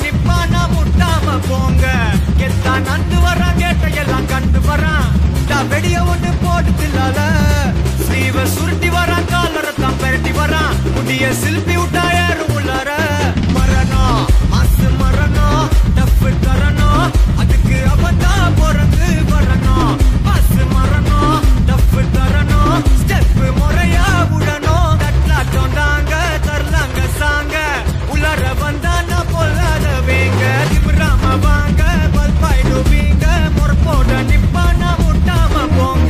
நிப்பானா முட்டாம போங்க கெத்தா நந்து வரான் கேட்டையெல்லாம் கண்டு வரான் நான் வெடிய ஒண்ணு போட்டு தில்லால ஸ்லீவ சுருட்டி வரான் காலரை தான் பெரட்டி வரான் முடிய சில்பி விட்டா ஏறும் உள்ளார மரணம் மாசு மரணம் டப்பு தரணும் அதுக்கு அவதான் பிறந்து வரணும் மாசு மரணம் டப்பு தரணும் ஸ்டெப் முறையா விடணும் தட்லாட்டம் தாங்க தரலாங்க சாங்க உள்ளார வந்தா நான் பொல்லாத வேங்க திமிராம வாங்க பல்பாயிடுவீங்க முறப்போட நிப்பானா முட்டாம போங்க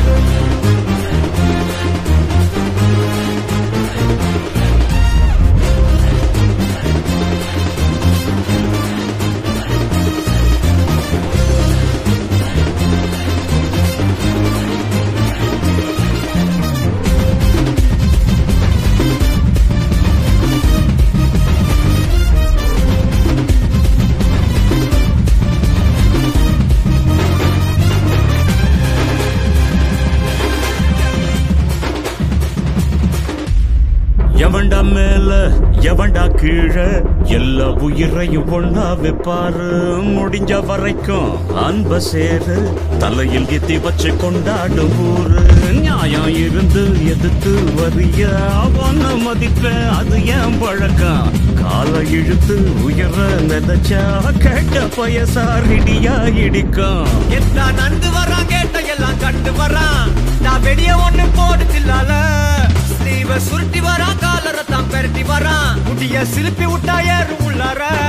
எவன்டா மேல எவன்டா கீழே எல்லா உயிரையும் ஒண்ணா வைப்பாரு முடிஞ்ச வரைக்கும் அன்ப சேரு தலையில் எத்தி வச்சு கொண்டாடும் ஊரு நியாயம் இருந்து எதிர்த்து வரிய அவன மதிப்ப அது ஏன் பழக்கம் காலை இழுத்து உயர மிதச்சா கேட்ட பயசாரிடியா இடிக்கும் எத்தா நந்து வரான் கேட்டையெல்லாம் கண்டு வரான் நான் வெடிய ஒண்ணு போடு தில்லால ஸ்லீவ சுருட்டி வரான் காலரை தான் பெரட்டி வரான் முடிய சிலுப்பி விட்டா ஏறும் உள்ளார